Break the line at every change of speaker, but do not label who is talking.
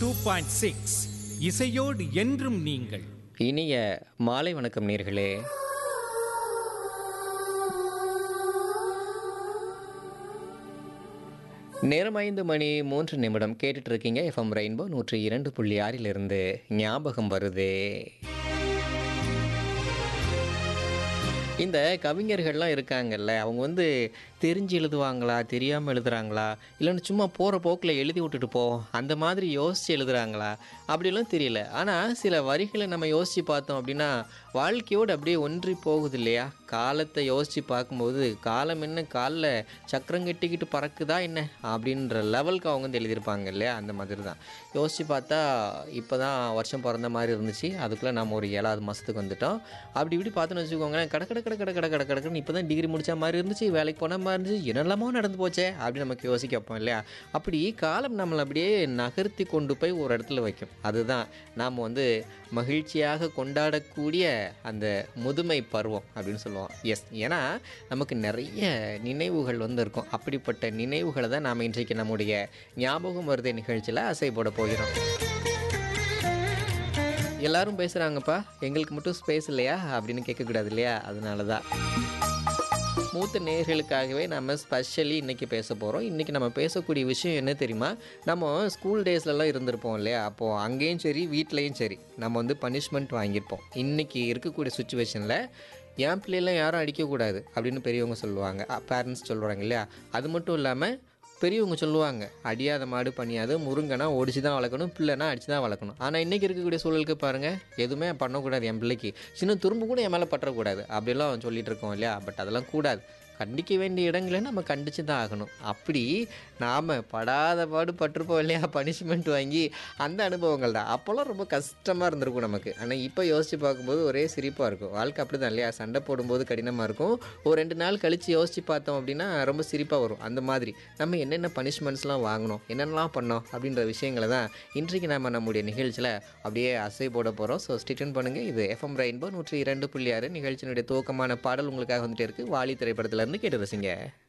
two point six இசையோடு என்றும் நீங்கள்
இனிய மாலை வணக்கம் நேர்களே நேரம் ஐந்து மணி மூன்று நிமிடம் கேட்டுட்டு இருக்கீங்க எஃப்எம் ரெயின்போ நூற்றி இரண்டு புள்ளி ஆறிலிருந்து ஞாபகம் வருதே இந்த கவிஞர்கள்லாம் இருக்காங்கல்ல அவங்க வந்து தெரிஞ்சு எழுதுவாங்களா தெரியாமல் எழுதுறாங்களா இல்லைன்னு சும்மா போகிற போக்கில் எழுதி விட்டுட்டு போ அந்த மாதிரி யோசித்து எழுதுறாங்களா அப்படிலாம் தெரியல ஆனால் சில வரிகளை நம்ம யோசித்து பார்த்தோம் அப்படின்னா வாழ்க்கையோடு அப்படியே ஒன்றி போகுது இல்லையா காலத்தை யோசித்து பார்க்கும்போது காலம் என்ன காலில் சக்கரம் கட்டிக்கிட்டு பறக்குதா என்ன அப்படின்ற லெவலுக்கு அவங்க வந்து எழுதியிருப்பாங்க இல்லையா அந்த மாதிரி தான் யோசித்து பார்த்தா இப்போ தான் வருஷம் பிறந்த மாதிரி இருந்துச்சு அதுக்குள்ளே நம்ம ஒரு ஏழாவது மாதத்துக்கு வந்துட்டோம் அப்படி இப்படி பார்த்தோன்னு வச்சுக்கோங்களேன் கட கட கட கட கட கட கடக்குன்னு இப்போ தான் டிகிரி முடிச்ச மாதிரி இருந்துச்சு வேலைக்கு போன மாதிரி இருந்துச்சு என்னெல்லாமோ நடந்து போச்சே அப்படின்னு நமக்கு யோசிக்க வைப்போம் இல்லையா அப்படி காலம் நம்மளை அப்படியே நகர்த்தி கொண்டு போய் ஒரு இடத்துல வைக்கும் அதுதான் நாம் வந்து மகிழ்ச்சியாக கொண்டாடக்கூடிய அந்த முதுமை பருவம் அப்படின்னு சொல்லுவோம் எஸ் ஏன்னா நமக்கு நிறைய நினைவுகள் வந்து இருக்கும் அப்படிப்பட்ட நினைவுகளை தான் நாம் இன்றைக்கு நம்முடைய ஞாபகம் வருதே நிகழ்ச்சியில் அசை போட போகிறோம் எல்லாரும் பேசுகிறாங்கப்பா எங்களுக்கு மட்டும் ஸ்பேஸ் இல்லையா அப்படின்னு கேட்கக்கூடாது இல்லையா அதனால தான் மூத்த நேர்களுக்காகவே நம்ம ஸ்பெஷலி இன்றைக்கி பேச போகிறோம் இன்றைக்கி நம்ம பேசக்கூடிய விஷயம் என்ன தெரியுமா நம்ம ஸ்கூல் டேஸ்லலாம் இருந்திருப்போம் இல்லையா அப்போது அங்கேயும் சரி வீட்லேயும் சரி நம்ம வந்து பனிஷ்மெண்ட் வாங்கியிருப்போம் இன்றைக்கி இருக்கக்கூடிய சுச்சுவேஷனில் என் பிள்ளைலாம் யாரும் அடிக்கக்கூடாது அப்படின்னு பெரியவங்க சொல்லுவாங்க பேரண்ட்ஸ் சொல்கிறாங்க இல்லையா அது மட்டும் இல்லாமல் பெரியவங்க சொல்லுவாங்க அடியாத மாடு பணியாத முருங்கனா ஒடிச்சு தான் வளர்க்கணும் பிள்ளைனா அடிச்சு தான் வளர்க்கணும் ஆனால் இன்றைக்கி இருக்கக்கூடிய சூழலுக்கு பாருங்கள் எதுவுமே பண்ணக்கூடாது என் பிள்ளைக்கு சின்ன துரும்பு கூட என் மேலே பற்றக்கூடாது அப்படிலாம் சொல்லிட்டு இருக்கோம் இல்லையா பட் அதெல்லாம் கூடாது கண்டிக்க வேண்டிய இடங்களை நம்ம கண்டித்து தான் ஆகணும் அப்படி நாம் படாத பாடு பட்டிருப்போம் இல்லையா பனிஷ்மெண்ட் வாங்கி அந்த அனுபவங்கள் தான் அப்போல்லாம் ரொம்ப கஷ்டமாக இருந்திருக்கும் நமக்கு ஆனால் இப்போ யோசித்து பார்க்கும்போது ஒரே சிரிப்பாக இருக்கும் வாழ்க்கை அப்படி தான் இல்லையா சண்டை போடும்போது கடினமாக இருக்கும் ஒரு ரெண்டு நாள் கழித்து யோசித்து பார்த்தோம் அப்படின்னா ரொம்ப சிரிப்பாக வரும் அந்த மாதிரி நம்ம என்னென்ன பனிஷ்மெண்ட்ஸ்லாம் வாங்கணும் என்னென்னலாம் பண்ணோம் அப்படின்ற விஷயங்களை தான் இன்றைக்கு நம்ம நம்முடைய நிகழ்ச்சியில் அப்படியே அசை போட போகிறோம் ஸோ ஸ்டிட்டன் பண்ணுங்கள் இது எஃப்எம் ரெயின்போ நூற்றி இரண்டு புள்ளி ஆறு நிகழ்ச்சியினுடைய துவக்கமான பாடல் உங்களுக்காக வந்துட்டே இருக்குது வாலி திரைப்படத்திலேருந்து கேட்டு ரசிங்க